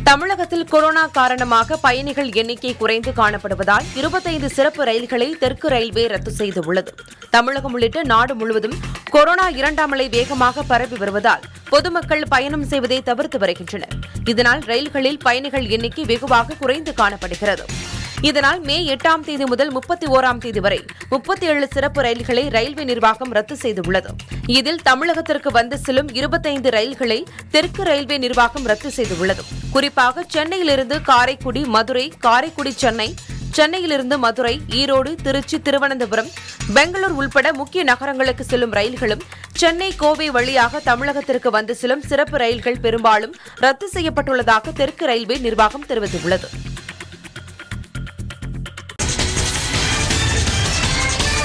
தமிழகத்தில் கொரோனா காரணமாக பயணிகள் எண்ணிக்கை குறைந்து காணப்படுவதால் இருபத்தைந்து சிறப்பு ரயில்களை தெற்கு ரயில்வே ரத்து செய்துள்ளது தமிழகம் உள்ளிட்ட நாடு முழுவதும் கொரோனா இரண்டாம் அலை வேகமாக பரவி வருவதால் பொதுமக்கள் பயணம் செய்வதை தவிர்த்து வருகின்றனர் இதனால் ரயில்களில் பயணிகள் எண்ணிக்கை வெகுவாக குறைந்து காணப்படுகிறது இதனால் மே எட்டாம் தேதி முதல் முப்பத்தி ஓராம் தேதி வரை முப்பத்தி ஏழு சிறப்பு ரயில்களை ரயில்வே நிர்வாகம் ரத்து செய்துள்ளது இதில் தமிழகத்திற்கு வந்து செல்லும் இருபத்தைந்து ரயில்களை தெற்கு ரயில்வே நிர்வாகம் ரத்து செய்துள்ளது குறிப்பாக சென்னையிலிருந்து காரைக்குடி மதுரை காரைக்குடி சென்னை சென்னையிலிருந்து மதுரை ஈரோடு திருச்சி திருவனந்தபுரம் பெங்களூர் உள்பட முக்கிய நகரங்களுக்கு செல்லும் ரயில்களும் சென்னை கோவை வழியாக தமிழகத்திற்கு வந்து செல்லும் சிறப்பு ரயில்கள் பெரும்பாலும் ரத்து செய்யப்பட்டுள்ளதாக தெற்கு ரயில்வே நிர்வாகம் தெரிவித்துள்ளது